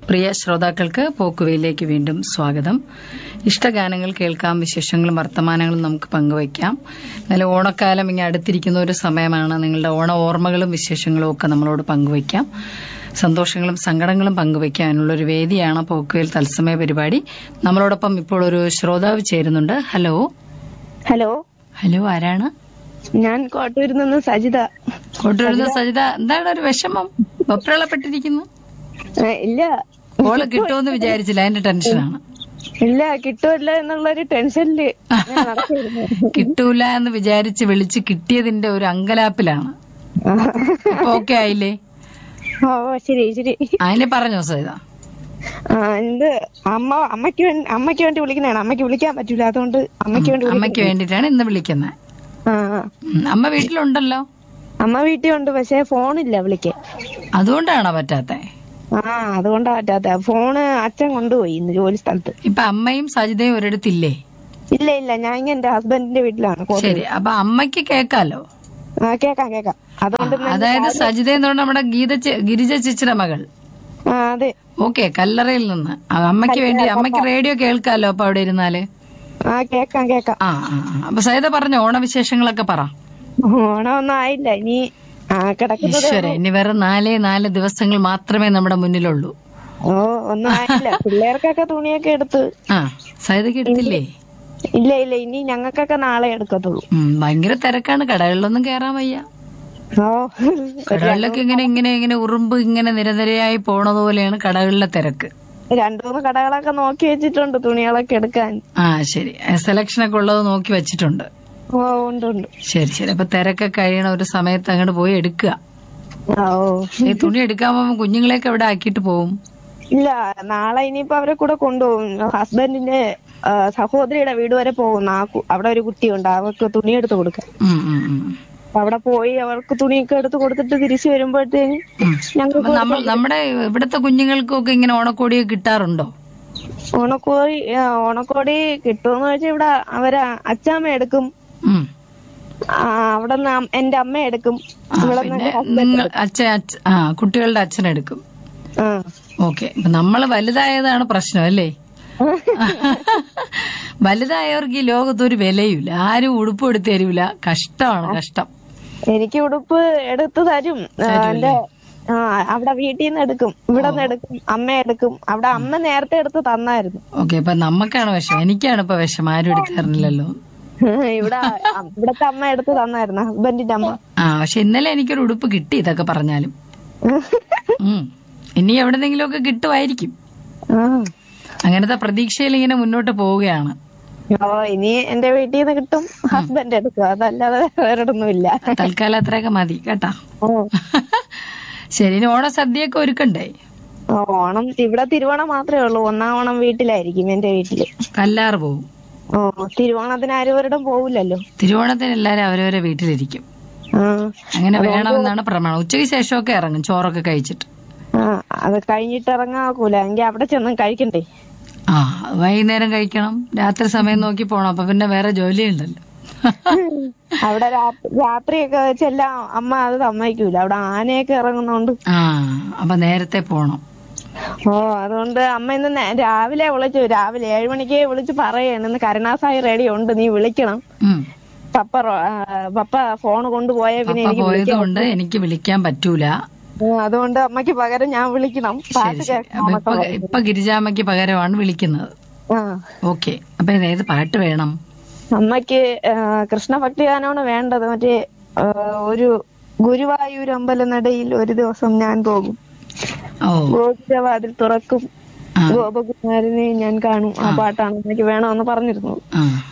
പ്രിയ ശ്രോതാക്കൾക്ക് പോക്കുവയിലേക്ക് വീണ്ടും സ്വാഗതം ഇഷ്ടഗാനങ്ങൾ കേൾക്കാം വിശേഷങ്ങളും വർത്തമാനങ്ങളും നമുക്ക് പങ്കുവയ്ക്കാം എന്നാലും ഓണക്കാലം ഇങ്ങനെ അടുത്തിരിക്കുന്ന ഒരു സമയമാണ് നിങ്ങളുടെ ഓണ ഓർമ്മകളും വിശേഷങ്ങളും ഒക്കെ നമ്മളോട് പങ്കുവയ്ക്കാം സന്തോഷങ്ങളും സങ്കടങ്ങളും പങ്കുവയ്ക്കാനുള്ള ഒരു വേദിയാണ് പോക്കുവയിൽ തത്സമയ പരിപാടി നമ്മളോടൊപ്പം ഇപ്പോൾ ഒരു ശ്രോതാവ് ചേരുന്നുണ്ട് ഹലോ ഹലോ ഹലോ ആരാണ് ഞാൻ കോട്ടൂരിൽ നിന്ന് സജിത കോട്ടൂരുന്ന സജിത എന്താണ് ഒരു വിഷമം വെപ്രളപ്പെട്ടിരിക്കുന്നു ഏ, ഇല്ല ഓള് കിട്ടുമെന്ന് വിചാരിച്ചില്ല അതിന്റെ ടെൻഷനാണ് ഇല്ല കിട്ടൂല്ല എന്നുള്ളൊരു ടെൻഷനില് ഞാൻ നടക്കുകയായിരുന്നു. കിട്ടൂല എന്ന് വിചാരിച്ച് വിളിച്ച് കിട്ടിയതിന്റെ ഒരു അങ്കലാപ്പിലാണ് ആ. ഇപ്പൊ ഓക്കെ ആയില്ലേ ഓ ശരി ശരി അതിനെ പറഞ്ഞോ സൈത ആ എന്ത് അമ്മ അമ്മയ്ക്ക് വേണ്ടി അമ്മയ്ക്ക് വേണ്ടി വിളിക്കുന്നതാണ് അമ്മയ്ക്ക് വിളിക്കാൻ പറ്റൂല അതുകൊണ്ട് അമ്മയ്ക്ക് വേണ്ടി അമ്മയ്ക്ക് വേണ്ടിട്ടാണ് ഇന്ന് വിളിക്കുന്നത് ആ ആ. അമ്മ വീട്ടിലുണ്ടല്ലോ അമ്മ വീട്ടിൽ ഉണ്ട് പക്ഷെ ഫോണില്ല വിളിക്കാൻ അതുകൊണ്ടാണോ പറ്റാത്തെ ആ അതുകൊണ്ടാ പറ്റാത്ത ഫോണ് അച്ഛൻ കൊണ്ടുപോയി ഇന്ന് ജോലി സ്ഥലത്ത് ഇപ്പൊ അമ്മയും സജിതയും ഒരിടത്തില്ലേ ഇല്ല ഇല്ല ഞാൻ ഇങ്ങ എന്റെ ഹസ്ബൻഡിന്റെ വീട്ടിലാണ് കോട്ടൂര്. ശരി അപ്പൊ അമ്മയ്ക്ക് കേക്കാലോ ആ കേക്കാം കേക്കാം അതുകൊണ്ട് ഇന്ന് അതായത് സജിത എന്ന് പറഞ്ഞ നമ്മുടെ ഗീത ചെ- ഗിരിജ ചേച്ചിയുടെ മകൾ ആ അതെ ഓക്കെ കല്ലറയിൽ നിന്ന് ആ, അമ്മയ്ക്ക് വേണ്ടി അമ്മയ്ക്ക് റേഡിയോ കേൾക്കാലോ അപ്പൊ അവിടെ ഇരുന്നാല് ആ കേക്കാം കേക്കാം ആ ആ ആ. അപ്പൊ സൈത പറഞ്ഞോ ഓണവിശേഷങ്ങളൊക്കെ പറ ഓണമൊന്നും ആയില്ല ഇനി ആ കിടക്കുന്നത് ഈശ്വര ഇനി വേറെ നാലേ നാല് ദിവസങ്ങൾ മാത്രമേ നമ്മുടെ മുന്നിലുള്ളൂ ഓ ഒന്നും ആയില്ല പിള്ളേർക്കൊക്കെ തുണിയൊക്കെ എടുത്ത് ആ സൈതക്ക് എടുത്തില്ലേ ഇല്ല ഇല്ല ഇനി ഞങ്ങൾക്കൊക്കെ നാളെ എടുക്കത്തുള്ളൂ ഉം, ഭയങ്കര തിരക്കാണ് കടകളിലൊന്നും കേറാൻ വയ്യ ഓ കടകളിലൊക്കെ ഇങ്ങനെ ഇങ്ങനെ ഇങ്ങനെ ഉറുമ്പ് ഇങ്ങനെ നിരനിരയായി പോണത് പോലെയാണ് കടകളിലെ തിരക്ക് രണ്ടു മൂന്ന് കടകളൊക്കെ നോക്കി വെച്ചിട്ടുണ്ട് തുണികളൊക്കെ എടുക്കാൻ ആ ശരി സെലക്ഷൻ ഒക്കെ ഉള്ളത് നോക്കി വെച്ചിട്ടുണ്ട് ഓ ഉണ്ട് ഉണ്ട് ശരി ശരി അപ്പൊ തിരക്കൊക്കെ കഴിയണ ഒരു സമയത്ത് അങ്ങോട്ട് പോയി എടുക്കുക ആ, ഓ ഈ തുണി എടുക്കാൻ പോകുമ്പോൾ കുഞ്ഞുങ്ങളെയൊക്കെ എവിടെ ആക്കിയിട്ട് പോവും ഇല്ല നാളെ ഇനിയിപ്പോ അവരെ കൂടെ കൊണ്ടുപോകും ഹസ്ബൻഡിന്റെ ആ, സഹോദരിയുടെ വീട് വരെ പോകും ആ കു- അവിടെ ഒരു കുട്ടിയുണ്ട് അവർക്ക് തുണി എടുത്ത് കൊടുക്കാൻ ഉം, ഉം, ഉം. അപ്പൊ അവിടെ പോയി അവർക്ക് തുണിയൊക്കെ എടുത്ത് കൊടുത്തിട്ട് തിരിച്ചു വരുമ്പോഴത്തേന് ഉം. ഞങ്ങൾക്ക് അപ്പൊ നമ്മൾ നമ്മുടെ ഇവിടുത്തെ കുഞ്ഞുങ്ങൾക്കൊക്കെ ഇങ്ങനെ ഓണക്കോടിയൊക്കെ കിട്ടാറുണ്ടോ ഓണക്കോടി ആ, ഓണക്കോടി കിട്ടുമെന്ന് വെച്ചാൽ ഇവിടെ അവരെ അച്ചാമ്മ എടുക്കും ഉം. ആ, അവിടെ നിന്ന് എന്റെ അമ്മ എടുക്കും ആ, ഇവിടെ പിന്നെ നിങ്ങൾ അച്ഛൻ അച്ഛ- ആ കുട്ടികളുടെ അച്ഛൻ എടുക്കും ആ ഓക്കെ നമ്മള് വലുതായതാണ് പ്രശ്നം അല്ലേ വലുതായവർക്ക് ഈ ലോകത്ത് ഒരു വിലയുമില്ല ആരും ഉടുപ്പ് എടുത്ത് തരൂല കഷ്ടമാണ് കഷ്ടം എനിക്ക് ഉടുപ്പ് എടുത്ത് തരും ആ, എന്റെ ആ അവിടെ വീട്ടിൽ നിന്ന് എടുക്കും ഇവിടെ നിന്ന് എടുക്കും അമ്മ എടുക്കും അവിടെ അമ്മ നേരത്തെ എടുത്ത് തന്നായിരുന്നു ഓക്കെ ഇപ്പൊ നമുക്കാണ് വിഷമം എനിക്കാണ് ഇപ്പൊ വിഷമം ആരും എടുത്ത് തരണില്ലല്ലോ ഇവിടെ ഇവിടത്തെ അമ്മ എടുത്ത് തന്നായിരുന്നു ഹസ്ബൻഡിന്റെ അമ്മ ആ പക്ഷെ ഇന്നലെ എനിക്കൊരു ഉടുപ്പ് കിട്ടി ഇതൊക്കെ പറഞ്ഞാലും ഉം. ഇനി എവിടെന്നെങ്കിലും ഒക്കെ കിട്ടുമായിരിക്കും ആ. അങ്ങനത്തെ പ്രതീക്ഷയിൽ ഇങ്ങനെ മുന്നോട്ട് പോവുകയാണ് ഓ ഇനി എന്റെ വീട്ടിൽ നിന്ന് കിട്ടും ഹസ്ബൻഡ് എടുക്കും അതല്ലാതെ വേറൊന്നും ഇല്ല തൽക്കാലം അത്രയൊക്കെ മതി കേട്ടാ ഓ ശരി ഇനി ഓണസദ്യയൊക്കെ ഒരുക്കണ്ടേ ഓണം ഇവിടെ തിരുവോണം മാത്രമേ ഉള്ളൂ ഒന്നാം ഓണം വീട്ടിലായിരിക്കും എന്റെ വീട്ടില് കല്ലാറ് പോവും ഓ തിരുവോണത്തിന് ആരും ഒരിടം പോവില്ലല്ലോ തിരുവോണത്തിന് എല്ലാരും അവരവരെ വീട്ടിലിരിക്കും ആ അങ്ങനെ വേണമെന്നാണ് പ്രമാണം ഉച്ചയ്ക്ക് ശേഷമൊക്കെ ഇറങ്ങും ചോറൊക്കെ കഴിച്ചിട്ട് ആ അത് കഴിഞ്ഞിട്ട് ഇറങ്ങാക്കൂല എങ്കിൽ അവിടെ ചെന്ന് കഴിക്കണ്ടേ ആ വൈകുന്നേരം കഴിക്കണം രാത്രി സമയം നോക്കി പോണം അപ്പൊ പിന്നെ വേറെ ജോലി ഉണ്ടല്ലോ അവിടെ രാ- രാത്രിയൊക്കെ ചെല്ലാം അമ്മ അത് സമ്മതിക്കൂല അവിടെ ആനയൊക്കെ ഇറങ്ങുന്നോണ്ട് ആ അപ്പൊ നേരത്തെ പോണം ഓ അതുകൊണ്ട് അമ്മ ഇന്ന് നേ- രാവിലെ വിളിച്ചു രാവിലെ ഏഴു മണിക്ക് വിളിച്ച് പറയാണ് ഇന്ന് കരുണാസായി റെഡി ഉണ്ട് നീ വിളിക്കണം ഉം. പപ്പ റോ- ആ, പപ്പ ഫോൺ കൊണ്ടുപോയ പിന്നെ പപ്പ എനിക്ക് പോയത് വിളിക്കാൻ കൊണ്ട് എനിക്ക് വിളിക്കാൻ പറ്റൂല ഓ, അതുകൊണ്ട് അമ്മയ്ക്ക് പകരം ഞാൻ വിളിക്കണം പാട്ട് ശരി ശരി കേൾക്കണം അപ്പൊ ഇപ്പൊ ഇപ്പൊ ഗിരിജാമ്മയ്ക്ക് പകരമാണ് വിളിക്കുന്നത് ആ ഓക്കെ അപ്പൊ ഇത് ഏത് പാട്ട് വേണം അമ്മയ്ക്ക് ആ, കൃഷ്ണഭക്തി ഗാനമാണ് വേണ്ടത് മറ്റേ ആ, ഒരു ഗുരുവായൂർ അമ്പലനടയിൽ ഒരു ദിവസം ഞാൻ പോകും ഓ ഗോപുരവാതിൽ തുറക്കും ആ ഗോപകുമാരനെ ഞാൻ കാണും ആ പാട്ടാണ് എനിക്ക് വേണമെന്ന് പറഞ്ഞിരുന്നു ആ